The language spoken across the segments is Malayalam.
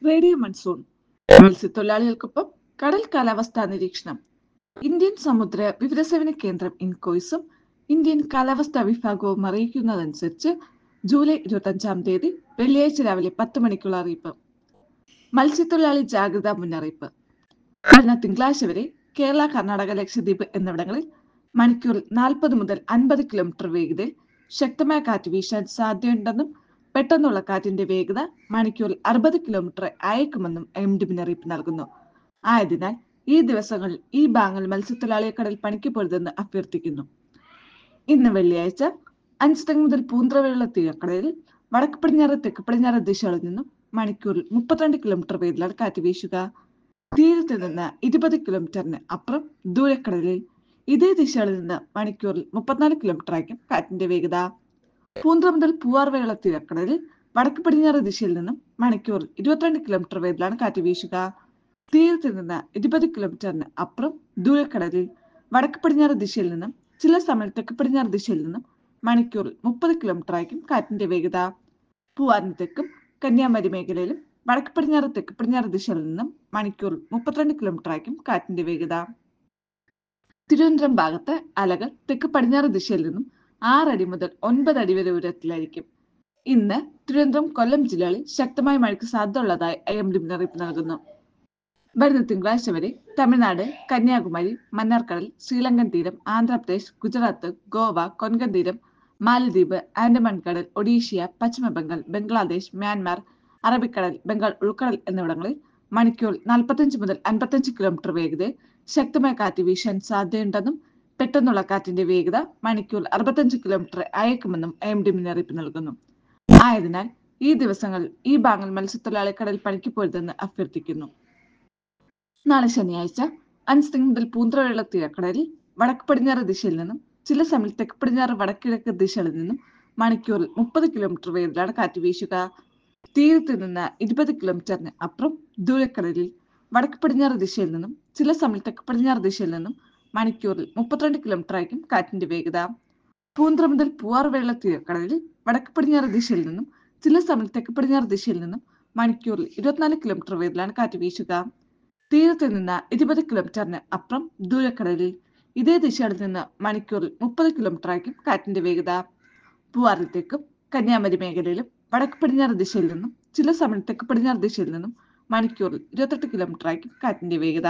റേഡിയോ മൺസൂൺ മത്സ്യത്തൊഴിലാളികൾക്കൊപ്പം കടൽ കാലാവസ്ഥാ നിരീക്ഷണം ഇന്ത്യൻ സമുദ്ര വിവരസേവന കേന്ദ്രം ഇൻകോയ്സും ഇന്ത്യൻ കാലാവസ്ഥാ വിഭാഗവും അറിയിക്കുന്നതനുസരിച്ച് ജൂലൈ ഇരുപത്തഞ്ചാം തീയതി വെള്ളിയാഴ്ച രാവിലെ പത്ത് മണിക്കുള്ള അറിയിപ്പ് മത്സ്യത്തൊഴിലാളി ജാഗ്രതാ മുന്നറിയിപ്പ് കഴിഞ്ഞ തിങ്കളാഴ്ച വരെ കേരള കർണാടക ലക്ഷദ്വീപ് എന്നിവിടങ്ങളിൽ മണിക്കൂറിൽ നാൽപ്പത് മുതൽ അൻപത് കിലോമീറ്റർ വേഗതയിൽ ശക്തമായ കാറ്റ് വീശാൻ സാധ്യതയുണ്ടെന്നും പെട്ടെന്നുള്ള കാറ്റിന്റെ വേഗത മണിക്കൂറിൽ അറുപത് കിലോമീറ്റർ അയക്കുമെന്നും എം ഡി മുന്നറിയിപ്പ് നൽകുന്നു ആയതിനാൽ ഈ ദിവസങ്ങളിൽ ഈ ഭാഗങ്ങൾ മത്സ്യത്തൊഴിലാളിയെ കടൽ പണിക്ക് പോരുതെന്ന് അഭ്യർത്ഥിക്കുന്നു ഇന്ന് വെള്ളിയാഴ്ച അഞ്ചുതെങ്ങ് മുതൽ പൂന്തറ വരെയുള്ള തീരക്കടലിൽ വടക്ക് പടിഞ്ഞാറ് തെക്ക് പടിഞ്ഞാറ് ദിശകളിൽ നിന്നും മണിക്കൂറിൽ മുപ്പത്തിരണ്ട് കിലോമീറ്റർ വേഗത്തിലാണ് കാറ്റ് വീശുക തീരത്ത് നിന്ന് ഇരുപത് കിലോമീറ്ററിന് അപ്പുറം ദൂരക്കടലിൽ ഇതേ ദിശകളിൽ നിന്ന് മണിക്കൂറിൽ മുപ്പത്തിനാല് കിലോമീറ്റർ ആയിരിക്കും കാറ്റിന്റെ വേഗത പൂന്തറ മുതൽ പൂവാർ വരെയുള്ള തീരക്കടലിൽ വടക്ക് പടിഞ്ഞാറ് ദിശയിൽ നിന്നും മണിക്കൂറിൽ ഇരുപത്തിരണ്ട് കിലോമീറ്റർ വേഗത്തിലാണ് കാറ്റ് വീശുക തീരത്ത് നിന്ന് ഇരുപത് കിലോമീറ്ററിന് അപ്പുറം ദൂരക്കടലിൽ വടക്ക് പടിഞ്ഞാറ് ദിശയിൽ നിന്നും ചില സമയം തെക്ക് പടിഞ്ഞാറ് ദിശയിൽ നിന്നും മണിക്കൂറിൽ മുപ്പത് കിലോമീറ്റർ ആയിരിക്കും കാറ്റിന്റെ വേഗത പൂവാറിന് തെക്കും കന്യാകുമാരി മേഖലയിലും വടക്ക് പടിഞ്ഞാറ് തെക്ക് പടിഞ്ഞാറ് ദിശയിൽ നിന്നും മണിക്കൂറിൽ മുപ്പത്തിരണ്ട് കിലോമീറ്റർ ആയിരിക്കും കാറ്റിന്റെ വേഗത തിരുവനന്തപുരം ഭാഗത്ത് അലകൾ തെക്ക് പടിഞ്ഞാറ് ദിശയിൽ നിന്നും ആറടി മുതൽ ഒൻപത് അടി വരെ ഉയരത്തിലായിരിക്കും ഇന്ന് തിരുവനന്തപുരം കൊല്ലം ജില്ലകളിൽ ശക്തമായ മഴയ്ക്ക് സാധ്യതയുള്ളതായി ഐ എം ഡി മുന്നറിയിപ്പ് നൽകുന്നു വരുന്ന തിങ്കളാഴ്ച വരെ തമിഴ്നാട് കന്യാകുമാരി മന്നാർക്കടൽ ശ്രീലങ്കൻ തീരം ആന്ധ്രാപ്രദേശ് ഗുജറാത്ത് ഗോവ കൊൻകൺ തീരം മാലദ്വീപ് ആൻഡമാൻ കടൽ ഒഡീഷ്യ പശ്ചിമ ബംഗാൾ ബംഗ്ലാദേശ് മ്യാൻമാർ അറബിക്കടൽ ബംഗാൾ ഉൾക്കടൽ എന്നിവിടങ്ങളിൽ മണിക്കൂർ നാൽപ്പത്തഞ്ച് മുതൽ അൻപത്തഞ്ച് കിലോമീറ്റർ വേഗതയിൽ ശക്തമായ കാറ്റ് വീശാൻ സാധ്യതയുണ്ടെന്നും പെട്ടെന്നുള്ള കാറ്റിന്റെ വേഗത മണിക്കൂർ അറുപത്തഞ്ച് കിലോമീറ്റർ അയക്കുമെന്നും എം ഡി മുന്നറിയിപ്പ് നൽകുന്നു ആയതിനാൽ ഈ ദിവസങ്ങളിൽ ഈ ഭാഗങ്ങൾ മത്സ്യത്തൊഴിലാളി കടൽ പണിക്ക് പോരുതെന്ന് അഭ്യർത്ഥിക്കുന്നു നാളെ ശനിയാഴ്ച അഞ്ച് മുതൽ പൂന്തറ വരെയുള്ള തീരക്കടലിൽ വടക്ക് പടിഞ്ഞാറ് ദിശയിൽ നിന്നും ചില സമയം തെക്ക് പടിഞ്ഞാറ് വടക്കിഴക്ക് ദിശകളിൽ നിന്നും മണിക്കൂറിൽ മുപ്പത് കിലോമീറ്റർ വേഗത്തിലാണ് കാറ്റ് വീശുക തീരത്ത് നിന്ന് ഇരുപത് കിലോമീറ്ററിന് അപ്പുറം ദൂരക്കടലിൽ വടക്ക് പടിഞ്ഞാറ് ദിശയിൽ നിന്നും ചില സമയം തെക്ക് പടിഞ്ഞാറ് ദിശയിൽ നിന്നും മണിക്കൂറിൽ മുപ്പത്തിരണ്ട് കിലോമീറ്റർ ആയിരിക്കും കാറ്റിന്റെ വേഗത പൂന്തറ മുതൽ പൂവാർ വരെയുള്ള തീരക്കടലിൽ വടക്ക് പടിഞ്ഞാറ് ദിശയിൽ നിന്നും ചില സമയം തെക്ക് പടിഞ്ഞാറ് ദിശയിൽ നിന്നും മണിക്കൂറിൽ ഇരുപത്തിനാല് കിലോമീറ്റർ വേഗത്തിലാണ് കാറ്റ് വീശുക തീരത്ത് നിന്ന് ഇരുപത് കിലോമീറ്ററിന് അപ്പുറം ദൂരക്കടലിൽ ഇതേ ദിശയിൽ നിന്ന് മണിക്കൂറിൽ മുപ്പത് കിലോമീറ്റർ ആയിരിക്കും കാറ്റിന്റെ വേഗത പൂവാറിലത്തേക്കും കന്യാകുമാരി മേഖലയിലും വടക്ക് പടിഞ്ഞാറ് ദിശയിൽ നിന്നും ചില സമയം തെക്ക് പടിഞ്ഞാറ് ദിശയിൽ നിന്നും മണിക്കൂറിൽ ഇരുപത്തെട്ട് കിലോമീറ്റർ ആയിരിക്കും കാറ്റിന്റെ വേഗത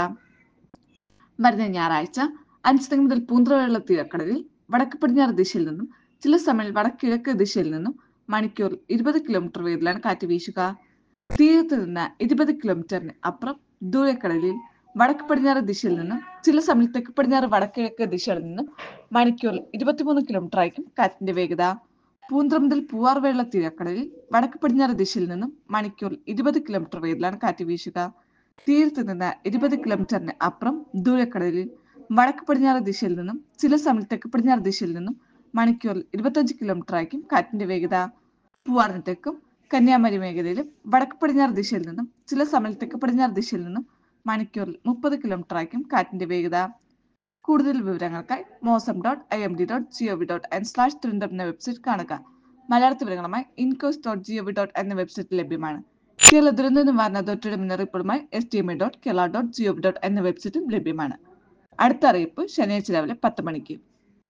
വരുന്ന ഞായറാഴ്ച അഞ്ച് മുതൽ പൂന്തറ വരെയുള്ള തീരക്കടലിൽ വടക്ക് പടിഞ്ഞാറ് ദിശയിൽ നിന്നും ചില സമയം വടക്കിഴക്ക് ദിശയിൽ നിന്നും മണിക്കൂറിൽ ഇരുപത് കിലോമീറ്റർ വേഗത്തിലാണ് കാറ്റ് വീശുക തീരത്ത് നിന്ന് ഇരുപത് കിലോമീറ്ററിന് അപ്പുറം ദൂരക്കടലിൽ വടക്ക് പടിഞ്ഞാറ് ദിശയിൽ നിന്നും ചില സമയം തെക്ക് പടിഞ്ഞാറ് വടക്കിഴക്ക് ദിശയിൽ നിന്നും മണിക്കൂറിൽ ഇരുപത്തിമൂന്ന് കിലോമീറ്റർ ആയിരിക്കും കാറ്റിന്റെ വേഗത പൂന്തറ മുതൽ പൂവാർ വരെയുള്ള തീരക്കടലിൽ വടക്ക് പടിഞ്ഞാറ് ദിശയിൽ നിന്നും മണിക്കൂറിൽ ഇരുപത് കിലോമീറ്റർ വേഗത്തിലാണ് കാറ്റ് വീശുക തീരത്ത് നിന്ന് ഇരുപത് കിലോമീറ്ററിന് അപ്പുറം ദൂരക്കടലിൽ വടക്ക് പടിഞ്ഞാറ് ദിശയിൽ നിന്നും ചില സമയം തെക്ക് പടിഞ്ഞാറ് ദിശയിൽ നിന്നും മണിക്കൂറിൽ ഇരുപത്തഞ്ച് കിലോമീറ്റർ ആയിരിക്കും കാറ്റിന്റെ വേഗത പൂവാറിന് തെക്കും കന്യാകുമാരി മേഖലയിലും വടക്ക് പടിഞ്ഞാറ് ദിശയിൽ നിന്നും ചില സമയം തെക്ക് പടിഞ്ഞാറ് ദിശയിൽ നിന്നും മണിക്കൂറിൽ മുപ്പത് കിലോമീറ്റർ ആയിരിക്കും കാറ്റിന്റെ വേഗത കൂടുതൽ വിവരങ്ങൾക്കായി mausam dot I M D dot GOV dot N slash Thiruvananthapuram എന്ന വെബ്സൈറ്റ് കാണുക മലയാള വിവരങ്ങളുമായി ഇൻകോസ് ഡോട്ട് ജിഒവി ഡോട്ട് എന്ന വെബ്സൈറ്റ് ലഭ്യമാണ് കേരള ദുരന്ത നിവാരണ അതോറിറ്റിയുടെ മുന്നറിയിപ്പുകളുമായി S T M dot Kerala dot GOV dot എന്ന വെബ്സൈറ്റും ലഭ്യമാണ് അടുത്ത അറിയിപ്പ് ശനിയാഴ്ച രാവിലെ പത്ത് മണിക്ക്